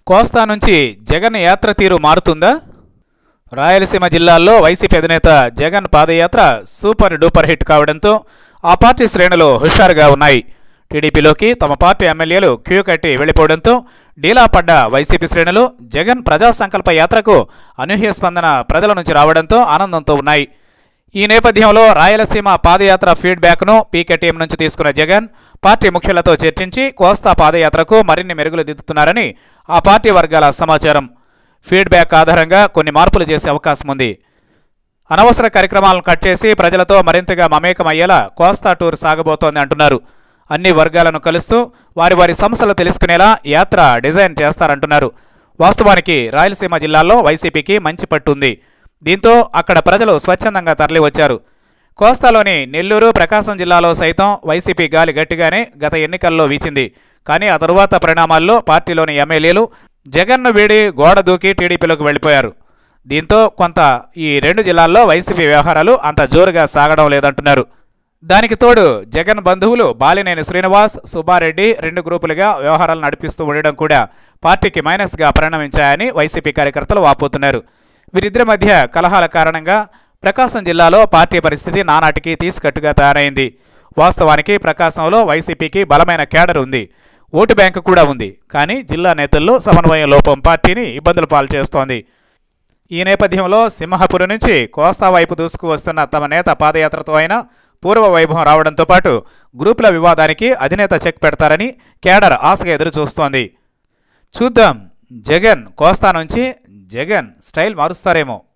కోస్తా నుంచి జగన్ యాత్ర తీరు మారుతుందా రాయలసీమ జిల్లాల్లో వైసీపీ అధినేత Jagan padayatra super duper hit కావడంతో ఆ పార్టీ శ్రేణులు హుషారుగా ఉన్నాయి టీడీపీలోకి తమ పార్టీ ఎమ్మెల్యేలు క్యూ కట్టి వెళ్లిపోవడంతో డీలా పడ్డ వైసీపీ శ్రేణులు జగన్ ప్రజా సంకల్ప యాత్రకు అనూహ్య స్పందన ప్రజల నుంచి రావడంతో ఆనందంతో ఉన్నాయి ఈ నేపథ్యంలో రాయలసీమ పాదయాత్ర ఫీడ్బ్యాక్ను పీకే టీం నుంచి తీసుకున్న జగన్ పార్టీ ముఖ్యులతో చర్చించి కోస్తా పాదయాత్రకు మరిన్ని మెరుగులు దిద్దుతున్నారని ఆ పార్టీ వర్గాల సమాచారం ఫీడ్బ్యాక్ ఆధారంగా కొన్ని మార్పులు చేసే అవకాశం ఉంది అనవసర కార్యక్రమాలను కట్ చేసి ప్రజలతో మరింతగా మమేకమయ్యేలా కోస్తా టూర్ సాగబోతోంది అంటున్నారు అన్ని వర్గాలను కలుస్తూ వారి వారి సమస్యలు తెలుసుకునేలా యాత్ర డిజైన్ చేస్తారంటున్నారు వాస్తవానికి రాయలసీమ జిల్లాల్లో వైసీపీకి మంచి పట్టుంది దీంతో అక్కడ ప్రజలు స్వచ్ఛందంగా తరలివచ్చారు కోస్తాలోని నెల్లూరు ప్రకాశం జిల్లాలో సైతం వైసీపీ గాలి గట్టిగానే గత ఎన్నికల్లో వీచింది కానీ ఆ తరువాత పరిణామాల్లో పార్టీలోని ఎమ్మెల్యేలు జగన్ను వీడి గోడ దూకి టీడీపీలోకి వెళ్ళిపోయారు దీంతో కొంత ఈ రెండు జిల్లాల్లో వైసీపీ వ్యవహారాలు అంత జోరుగా సాగడం లేదంటున్నారు దానికి తోడు జగన్ బంధువులు బాలినేని శ్రీనివాస్ సుబ్బారెడ్డి రెండు గ్రూపులుగా వ్యవహారాలు నడిపిస్తూ ఉండడం కూడా పార్టీకి మైనస్గా పరిణమించాయని వైసీపీ కార్యకర్తలు వాపోతున్నారు వీరిద్దరి మధ్య కలహాల కారణంగా ప్రకాశం జిల్లాలో పార్టీ పరిస్థితి నానాటికి తీసుకట్టుగా తయారైంది వాస్తవానికి ప్రకాశంలో వైసీపీకి బలమైన కేడర్ ఉంది ఓటు బ్యాంకు కూడా ఉంది కానీ జిల్లా నేతల్లో సమన్వయం లోపం పార్టీని ఇబ్బందులు పాలు చేస్తోంది ఈ నేపథ్యంలో సింహపురి నుంచి కోస్తా వైపు దూసుకు వస్తున్న తమ నేత పాదయాత్రతో అయినా పూర్వ వైభవం రావడంతో పాటు గ్రూపుల వివాదానికి అధినేత చెక్ పెడతారని కేడర్ ఆశగా ఎదురు చూస్తోంది చూద్దాం జగన్ కోస్తా నుంచి జగన్ స్టైల్ మారుస్తారేమో